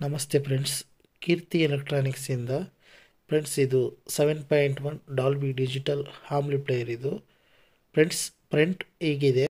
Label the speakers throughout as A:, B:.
A: ನಮಸ್ತೆ ಫ್ರೆಂಡ್ಸ್ ಕೀರ್ತಿ ಎಲೆಕ್ಟ್ರಾನಿಕ್ಸಿಂದ ಫ್ರೆಂಡ್ಸ್ ಇದು seven point one Dolby digital ಹಾಮ್ಲಿ ಪ್ಲೇಯರ್ ಇದು ಫ್ರೆಂಡ್ಸ್ ಪ್ರಿಂಟ್ ಹೀಗಿದೆ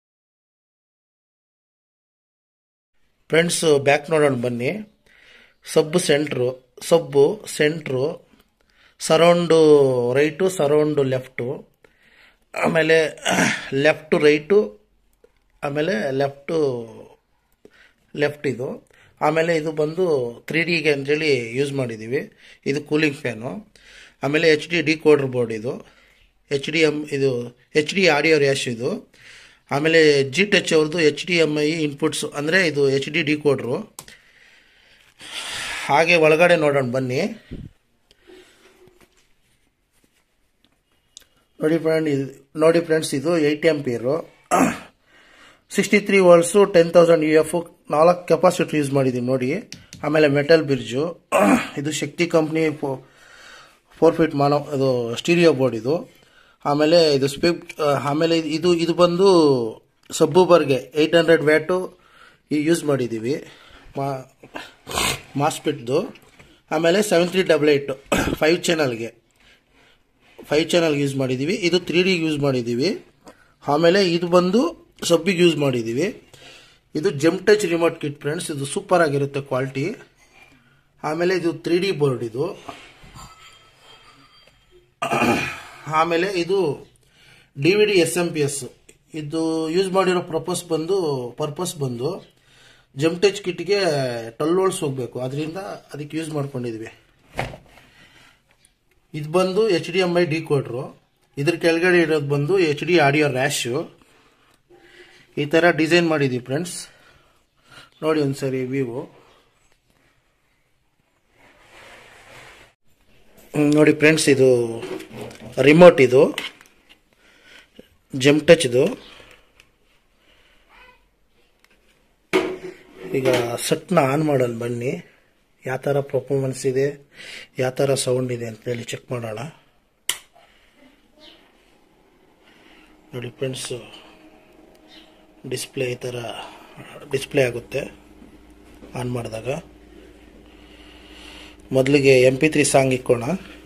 A: ಫ್ರೆಂಡ್ಸ್ ಬ್ಯಾಕ್ ನೋಡೋಣ ಬನ್ನಿ sub centre sub centre surround right surround left ಆಮೇಲೆ ಲೆಫ್ಟು ರೈಟು ಆಮೇಲೆ ಲೆಫ್ಟು ಲೆಫ್ಟ್ ಇದು ಆಮೇಲೆ ಇದು ಬಂದು ತ್ರೀ ಡಿಗೆ ಅಂತೇಳಿ ಯೂಸ್ ಮಾಡಿದ್ದೀವಿ ಇದು ಕೂಲಿಂಗ್ ಫ್ಯಾನು ಆಮೇಲೆ H D decoder board ಇದು ಎಚ್ ಡಿ ಎಮ್ ಇದು ಎಚ್ ಡಿ ಆಡಿಯೋ ರ್ಯಾಶ್ ಇದು ಆಮೇಲೆ ಜಿ ಟಚ್ ಅವ್ರದ್ದು H D M I inputs ಅಂದರೆ ಇದು ಎಚ್ ಡಿ ಡಿ ಕೋಡ್ರು ಹಾಗೆ ಒಳಗಡೆ ನೋಡೋಣ ಬನ್ನಿ ನೋಡಿ ಫ್ರೆಂಡ್ ಇದು ನೋಡಿ ಫ್ರೆಂಡ್ಸ್ ಇದು eight ampere sixty three volts ten thousand U F ನಾಲ್ಕು ಕೆಪಾಸಿಟಿ ಯೂಸ್ ಮಾಡಿದ್ದೀವಿ ನೋಡಿ ಆಮೇಲೆ ಮೆಟಲ್ ಬಿರ್ಜು ಇದು Shakti company four feet mono ಇದು ಸ್ಟೀರಿಯೋ ಬೋರ್ಡ್ ಇದು ಆಮೇಲೆ ಇದು ಸ್ಪೀಪ್ ಆಮೇಲೆ ಇದು ಇದು ಬಂದು ಸಬ್ಬೂಬರ್ಗೆ ಏಯ್ಟ್ ಹಂಡ್ರೆಡ್ ವ್ಯಾಟು ಯೂಸ್ ಮಾಡಿದ್ದೀವಿ ಮಾ ಮಾಸ್ಪಿಟ್ದು ಆಮೇಲೆ seven three double eight five ಚಾನಲ್ಗೆ ಫೈವ್ ಚಾನಲ್ ಯೂಸ್ ಮಾಡಿದ್ದೀವಿ ಇದು ತ್ರೀ ಡಿ ಯೂಸ್ ಮಾಡಿದ್ದೀವಿ ಆಮೇಲೆ ಇದು ಬಂದು ಸಬ್ಬಿಗೆ ಯೂಸ್ ಮಾಡಿದ್ದೀವಿ ಇದು ಜಮ್ ಟಚ್ ರಿಮೋಟ್ ಕಿಟ್ ಫ್ರೆಂಡ್ಸ್ ಇದು ಸೂಪರ್ ಆಗಿರುತ್ತೆ ಕ್ವಾಲಿಟಿ ಆಮೇಲೆ ಇದು ತ್ರೀ ಡಿ ಬೋರ್ಡ್ ಇದು ಆಮೇಲೆ ಇದು D V D S M P S ಇದು ಯೂಸ್ ಮಾಡಿರೋ ಪ್ರಪೋಸ್ ಬಂದು ಪರ್ಪಸ್ ಬಂದು ಜಮ್ ಟಚ್ ಕಿಟ್ಗೆ ಟ್ವೆಲ್ ವೋಲ್ಟ್ಸ್ ಹೋಗಬೇಕು ಅದರಿಂದ ಅದಕ್ಕೆ ಯೂಸ್ ಮಾಡ್ಕೊಂಡಿದ್ವಿ ಇದು ಬಂದು H D M I decoder ಇದ್ರ ಕೆಳಗಡೆ ಇರೋದು ಬಂದು ಎಚ್ ಡಿ ಆಡಿಯೋ ರ್ಯಾಶು ಈ ಥರ ಡಿಸೈನ್ ಮಾಡಿದ್ದೀವಿ ಫ್ರೆಂಡ್ಸ್ ನೋಡಿ ಒಂದ್ಸರಿ ವ್ಯೂ ನೋಡಿ ಫ್ರೆಂಡ್ಸ್ ಇದು ರಿಮೋಟ್ ಇದು ಜಮ್ ಟಚ್ ಇದು ಈಗ ಸಟ್ನ ಆನ್ ಮಾಡೋಣ ಬನ್ನಿ ಯಾವ ಥರ ಪರ್ಫಾರ್ಮೆನ್ಸ್ ಇದೆ ಯಾವ ಥರ ಸೌಂಡ್ ಇದೆ ಅಂತೇಳಿ ಚೆಕ್ ಮಾಡೋಣ ನೋಡಿ ಫ್ರೆಂಡ್ಸು ಡಿಸ್ಪ್ಲೇ ಈ ಥರ ಡಿಸ್ಪ್ಲೇ ಆಗುತ್ತೆ ಆನ್ ಮಾಡಿದಾಗ ಮೊದಲಿಗೆ ಎಮ್ ಪಿ ತ್ರೀ ಸಾಂಗ್ ಇಕ್ಕೋಣ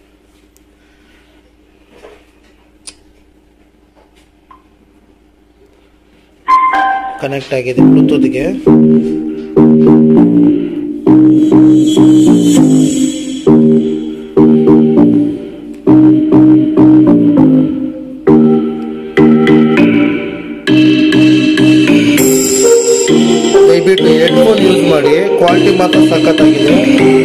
A: ಕನೆಕ್ಟ್ ಆಗಿದೆ ಬ್ಲೂಟೂತ್ಗೆ ದಯವಿಟ್ಟು ಹೆಡ್ಫೋನ್ ಯೂಸ್ ಮಾಡಿ ಕ್ವಾಲಿಟಿ ಮಾತ್ರ ಸಖತ್ತಾಗಿದೆ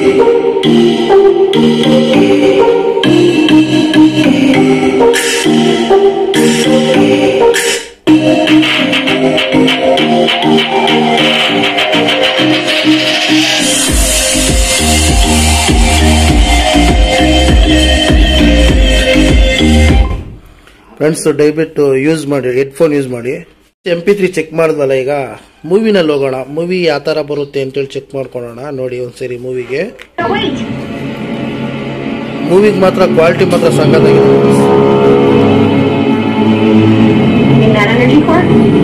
A: ಫ್ರೆಂಡ್ಸ್ ದಯವಿಟ್ಟು ಯೂಸ್ ಮಾಡಿ ಹೆಡ್ಫೋನ್ ಯೂಸ್ ಮಾಡಿ ಎಂ ಪಿ ತ್ರೀ ಚೆಕ್ ಮಾಡಿದ್ವಲ್ಲ ಈಗ ಮೂವಿನಲ್ಲಿ ಹೋಗೋಣ ಮೂವಿ ಯಾವ ಥರ ಬರುತ್ತೆ ಅಂತೇಳಿ ಚೆಕ್ ಮಾಡ್ಕೊಳ್ಳೋಣ ನೋಡಿ ಒಂದ್ಸರಿ ಮೂವಿಗೆ ಮೂವಿಗೆ ಮಾತ್ರ ಕ್ವಾಲಿಟಿ ಮಾತ್ರ ಸಖತ್ತಾಗಿದೆ
B: In that energy core?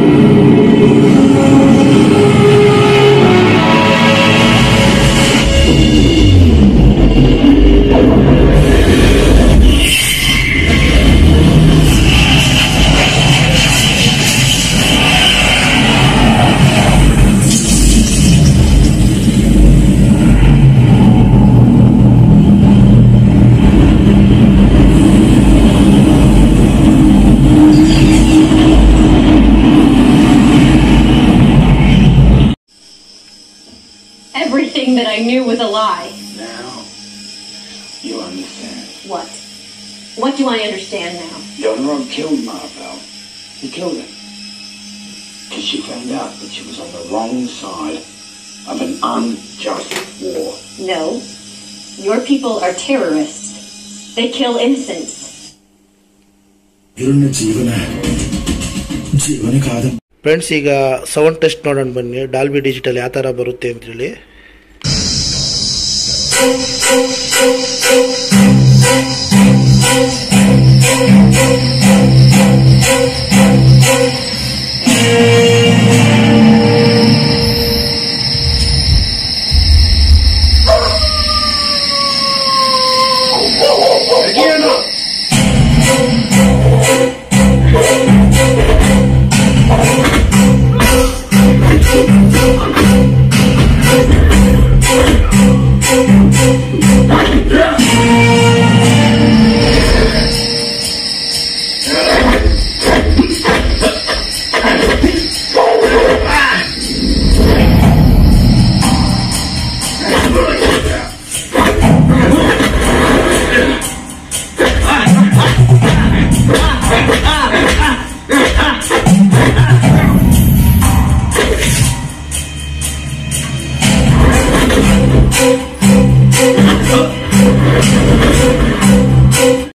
B: Everything that I knew was a lie.
C: Now, you understand.
B: What? What do I understand now?
C: Yonron killed Marvel. He killed her. Because she found out that she was on the wrong side of an unjust war.
B: No. Your people are terrorists. They kill innocents.
D: ಇರುಣ್ಣ ಜೀವನ ಜೀವನ ಕಾದ
A: friends ಈಗ sound test ನೋಡೋಣ ಬನ್ನಿ Dolby digital ಯಾವ ಥರ ಬರುತ್ತೆ ಅಂತೇಳಿ
C: Thank